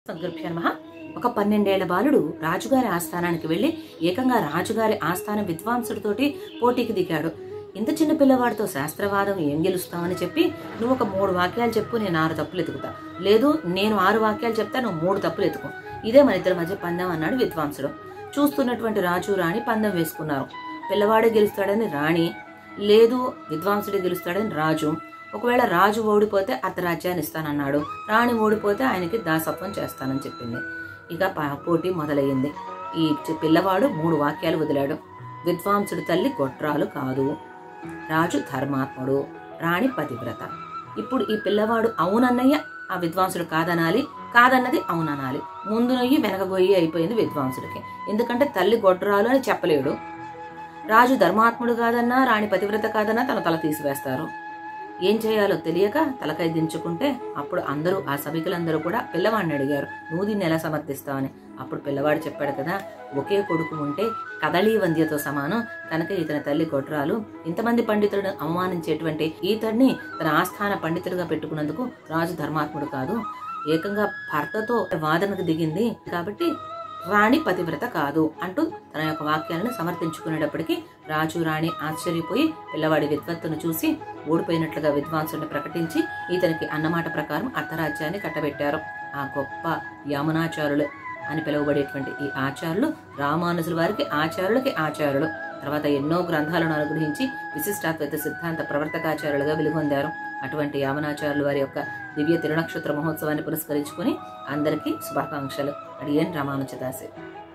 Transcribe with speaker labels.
Speaker 1: సంకృప్య నమః ఒక పన్నెండేళ్ల బాలుడు రాజుగారి ఆస్థానానికి వెళ్లి ఏకంగా రాజుగారి ఆస్థానం విద్వాంసుడితోటి పోటీకి దిగాడు ఇంత చిన్న పిల్లవాడితో శాస్త్రవాదం ఏం గెలుస్తామని చెప్పి నువ్వు ఒక మూడు వాక్యాలు చెప్పు నేను ఆరు తప్పులు ఎతుకుతా లేదు నేను ఆరు వాక్యాలు చెప్తా నువ్వు మూడు తప్పులు ఎతుకు ఇదే మన ఇద్దరి మధ్య పందెం అన్నాడు విద్వాంసుడు చూస్తున్నటువంటి రాజు రాణి పందెం వేసుకున్నారు పిల్లవాడే గెలుస్తాడని రాణి లేదు విద్వాంసుడే గెలుస్తాడని రాజు ఒకవేళ రాజు ఓడిపోతే అర్ధరాజ్యాన్ని ఇస్తానన్నాడు రాణి ఓడిపోతే ఆయనకి దాసత్వం చేస్తానని చెప్పింది ఇక ప- పోటీ మొదలయ్యింది ఈ చి- పిల్లవాడు మూడు వాక్యాలు వదిలాడు విద్వాంసుడి తల్లి గొట్రాలు కాదు రాజు ధర్మాత్ముడు రాణి పతివ్రత ఇప్పుడు ఈ పిల్లవాడు అవునన్నయ్య ఆ విద్వాంసుడు కాదనాలి కాదన్నది అవుననాలి ముందు నొయ్యి వెనక గొయ్యి అయిపోయింది విద్వాంసుడికి ఎందుకంటే తల్లి గొడ్రాలు అని చెప్పలేడు రాజు ధర్మాత్ముడు కాదన్నా రాణి పతివ్రత కాదన్నా తన తల తీసివేస్తారు ఏం చేయాలో తెలియక తలకాయ దించుకుంటే అప్పుడు అందరూ ఆ సభికులందరూ కూడా పిల్లవాడిని అడిగారు నువ్వు దీన్ని ఎలా సమర్థిస్తావని అప్పుడు పిల్లవాడు చెప్పాడు కదా ఒకే కొడుకు ఉంటే కదళీ వంద్యతో సమానం కనుక ఇతని తల్లి గొడ్రాలు ఇంతమంది పండితులను అవమానించేటువంటి ఈతడిని తన ఆస్థాన పండితుడిగా పెట్టుకున్నందుకు రాజు ధర్మాత్ముడు కాదు ఏకంగా భర్తతో వాదనకు దిగింది కాబట్టి రాణి పతివ్రత కాదు అంటూ తన యొక్క వాక్యాలను సమర్థించుకునేటప్పటికీ రాజు రాణి ఆశ్చర్యపోయి పిల్లవాడి విద్వత్తును చూసి ఓడిపోయినట్లుగా విద్వాంసుని ప్రకటించి ఇతనికి అన్నమాట ప్రకారం అర్ధరాజ్యాన్ని కట్టబెట్టారు ఆ గొప్ప యమునాచారులు అని పిలువబడేటువంటి ఈ ఆచారులు రామానుజుల వారికి ఆచారులకి ఆచారులు తర్వాత ఎన్నో గ్రంథాలను అనుగ్రహించి విశిష్టాద్వైత సిద్ధాంత ప్రవర్తకాచారులుగా వెలుగొందారు అటువంటి యామనాచార్యుల వారి యొక్క దివ్య తిరునక్షత్ర మహోత్సవాన్ని పురస్కరించుకుని అందరికీ శుభాకాంక్షలు అడియన్ రామానుజదాసి